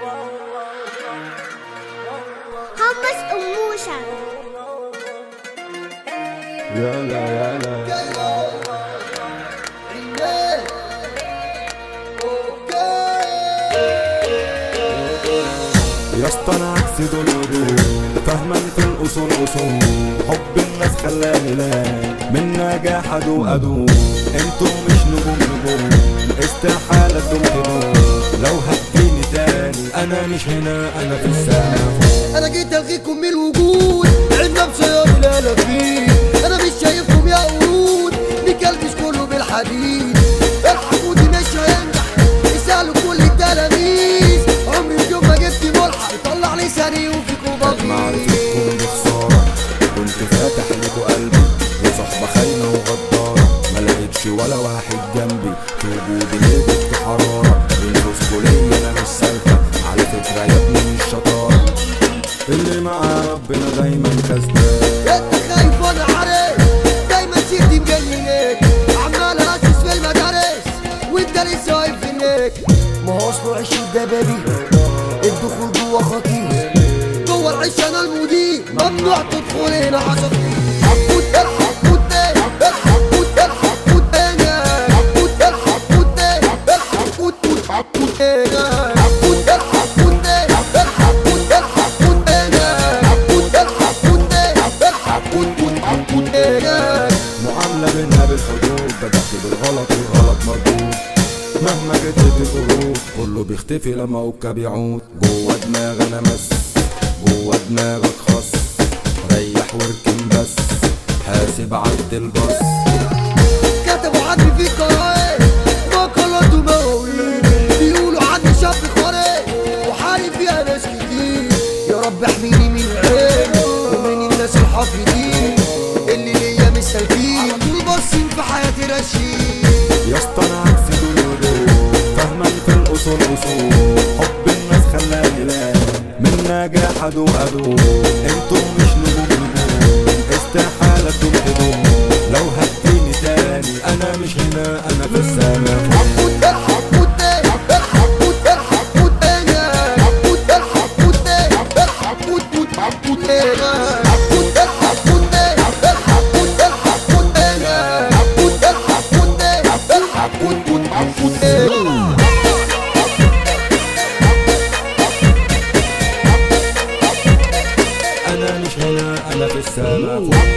حمص أموشة يلا يلا يا اسطى انا عكس دول ودول فاهما في الاصول اصول حب الناس خلاني لا من نجاح ادو ادو انتوا مش نجوم نجوم استحالة تدوم تدوم لو هتجيني تاني انا مش هنا انا في السما انا جيت الغيكم من الوجود عندنا بسيار الالافين انا مش شايفكم يا قرود بكلبش كله بالحديد الحقودي مش هينجح يسألوا كل التلاميذ عمري في يوم ما جبت ملحق يطلع لساني وفيكم بغيظ معرفتكم بخسارة كنت فاتح لكوا قلبي وصحبة خاينة وغدارة ما لقيتش ولا واحد جنبي في وجودي لقيت حرارة بنفوسكوا ليا انا مش سالكة على فكرة يا ابني مش شطارة اللي مع ربنا دايما كسبان انت خايف وانا عارف دايما سيرتي مجننك عمال اسس في المدارس وانت لسه واقف في النك ما هو اصله عيش الدبابي الدخول جوه خطير جوه العيش انا المدير ممنوع تدخل هنا عصافير حبوت الحبوت الحبوت الحبوت انا حبوت الحبوت الحبوت الحبوت انا حبوت الحبوت الحبوت الحبوت انا حبوت الحبوت الحبوت الحبوت انا معاملة بينا بالحدود بدأت بالغلط والغلط مردود مهما جدت القلوب كله بيختفي لما اوكا بيعود جوه دماغ انا مس جوه دماغك خص ريح واركن بس حاسب عد البص كتبوا عني في قراءات مقالات ومواويل بيقولوا عني شاب خارق وحارب فيها ناس كتير يا رب احميني من العين ومن الناس الحافظين اللي ليا مش سالكين دول باصين في حياتي رشيد يا اسطى انا عكس دول ودول فاهما في الاصول اصول حب الناس خلاني لا من نجاح ادو ادو انتوا مش نجوم نجوم استحالة تدوم تدوم لو هتجيني تاني انا مش هنا انا في السما حبوت الحبوت الحبوت الحبوت انا حبوت الحبوت الحبوت الحبوت انا حبوت الحبوت الحبوت الحبوت انا حبوت الحبوت الحبوت الحبوت انا انا مش هنا انا في السما